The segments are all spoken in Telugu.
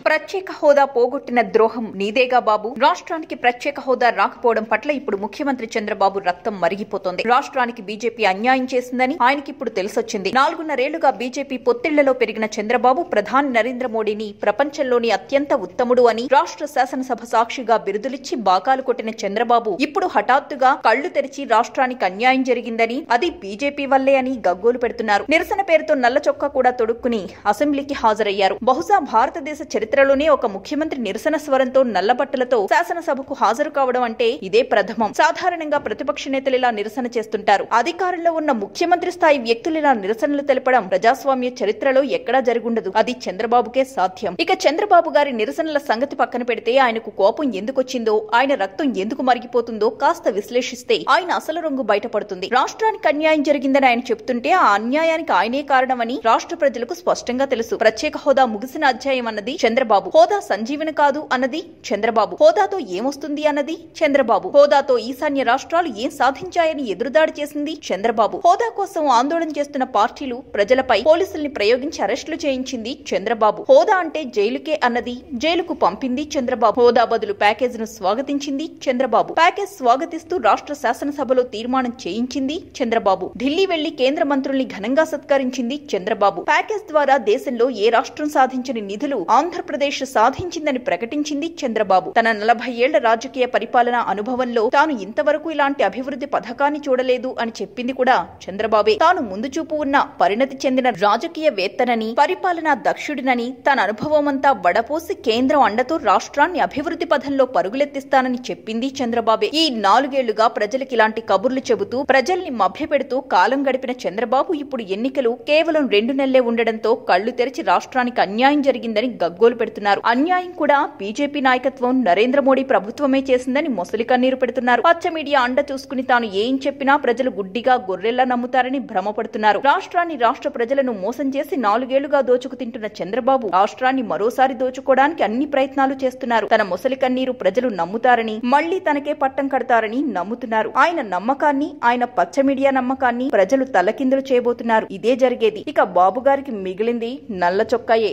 ప్రత్యేక హోదా పోగొట్టిన ద్రోహం నీదేగా బాబు రాష్ట్రానికి ప్రత్యేక హోదా రాకపోవడం పట్ల ఇప్పుడు ముఖ్యమంత్రి చంద్రబాబు రక్తం మరిగిపోతోంది రాష్ట్రానికి బీజేపీ అన్యాయం చేసిందని ఆయనకి ఇప్పుడు తెలిసొచ్చింది నాలుగున్నరేళ్లుగా బీజేపీ పొత్తిళ్లలో పెరిగిన చంద్రబాబు ప్రధాని నరేంద్ర మోడీని ప్రపంచంలోని అత్యంత ఉత్తముడు అని రాష్ట్ర శాసనసభ సాక్షిగా బిరుదులిచ్చి బాకాలు కొట్టిన చంద్రబాబు ఇప్పుడు హఠాత్తుగా కళ్లు తెరిచి రాష్ట్రానికి అన్యాయం జరిగిందని అది బీజేపీ వల్లే అని గగ్గోలు పెడుతున్నారు నిరసన పేరుతో నల్ల చొక్కా కూడా తొడుక్కుని అసెంబ్లీకి హాజరయ్యారు బహుశా భారతదేశ చరిత్రలోనే ఒక ముఖ్యమంత్రి నిరసన స్వరంతో నల్లబట్టలతో శాసనసభకు హాజరు కావడం అంటే ఇదే ప్రథమం సాధారణంగా ప్రతిపక్ష నేతలు ఇలా నిరసన చేస్తుంటారు అధికారంలో ఉన్న ముఖ్యమంత్రి స్థాయి వ్యక్తులు ఇలా నిరసనలు తెలపడం ప్రజాస్వామ్య చరిత్రలో ఎక్కడా జరుగుండదు అది చంద్రబాబుకే సాధ్యం ఇక చంద్రబాబు గారి నిరసనల సంగతి పక్కన పెడితే ఆయనకు కోపం ఎందుకొచ్చిందో ఆయన రక్తం ఎందుకు మరిగిపోతుందో కాస్త విశ్లేషిస్తే ఆయన అసలు రంగు బయటపడుతుంది రాష్ట్రానికి అన్యాయం జరిగిందని ఆయన చెప్తుంటే ఆ అన్యాయానికి ఆయనే కారణమని రాష్ట్ర ప్రజలకు స్పష్టంగా తెలుసు ప్రత్యేక హోదా ముగిసిన అధ్యాయం అన్నది చంద్రబాబు హోదా సంజీవన కాదు అన్నది చంద్రబాబు హోదాతో ఏమొస్తుంది అన్నది చంద్రబాబు హోదాతో ఈశాన్య రాష్ట్రాలు ఏం సాధించాయని ఎదురుదాడి చేసింది చంద్రబాబు హోదా కోసం ఆందోళన చేస్తున్న పార్టీలు ప్రజలపై పోలీసుల్ని ప్రయోగించి అరెస్టులు చేయించింది చంద్రబాబు హోదా అంటే జైలుకే అన్నది జైలుకు పంపింది చంద్రబాబు హోదా బదులు ప్యాకేజ్ ను స్వాగతించింది చంద్రబాబు ప్యాకేజ్ స్వాగతిస్తూ రాష్ట్ర శాసనసభలో తీర్మానం చేయించింది చంద్రబాబు ఢిల్లీ వెళ్లి కేంద్ర మంత్రుల్ని ఘనంగా సత్కరించింది చంద్రబాబు ప్యాకేజ్ ద్వారా దేశంలో ఏ రాష్ట్రం సాధించని నిధులు ఆంధ్రప్రదేశ్ సాధించిందని ప్రకటించింది చంద్రబాబు తన నలభై ఏళ్ల రాజకీయ పరిపాలన అనుభవంలో తాను ఇంతవరకు ఇలాంటి అభివృద్ధి పథకాన్ని చూడలేదు అని చెప్పింది కూడా చంద్రబాబే తాను ముందు చూపు ఉన్న పరిణతి చెందిన రాజకీయవేత్తనని పరిపాలనా దక్షుడినని తన అనుభవమంతా వడపోసి కేంద్రం అండతో రాష్ట్రాన్ని అభివృద్ధి పథంలో పరుగులెత్తిస్తానని చెప్పింది చంద్రబాబే ఈ నాలుగేళ్లుగా ప్రజలకు ఇలాంటి కబుర్లు చెబుతూ ప్రజల్ని మభ్యపెడుతూ కాలం గడిపిన చంద్రబాబు ఇప్పుడు ఎన్నికలు కేవలం రెండు నెలలే ఉండడంతో కళ్లు తెరిచి రాష్ట్రానికి అన్యాయం జరిగిందని గగ్గోలు పెడుతున్నారు అన్యాయం కూడా బీజేపీ నాయకత్వం నరేంద్ర మోడీ ప్రభుత్వమే చేసిందని మొసలి కన్నీరు పెడుతున్నారు పచ్చ మీడియా అండ చూసుకుని తాను ఏం చెప్పినా ప్రజలు గుడ్డిగా గొర్రెల్లా నమ్ముతారని భ్రమపడుతున్నారు రాష్ట్రాన్ని రాష్ట్ర ప్రజలను మోసం చేసి నాలుగేళ్లుగా దోచుకు తింటున్న చంద్రబాబు రాష్ట్రాన్ని మరోసారి దోచుకోవడానికి అన్ని ప్రయత్నాలు చేస్తున్నారు తన మొసలి కన్నీరు ప్రజలు నమ్ముతారని మళ్లీ తనకే పట్టం కడతారని నమ్ముతున్నారు ఆయన నమ్మకాన్ని ఆయన పచ్చ మీడియా నమ్మకాన్ని ప్రజలు తలకిందులు చేయబోతున్నారు ఇదే జరిగేది ఇక బాబు గారికి మిగిలింది నల్ల చొక్కాయే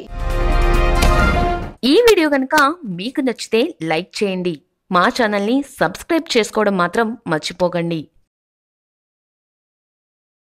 ఈ వీడియో కనుక మీకు నచ్చితే లైక్ చేయండి మా ఛానల్ని సబ్స్క్రైబ్ చేసుకోవడం మాత్రం మర్చిపోకండి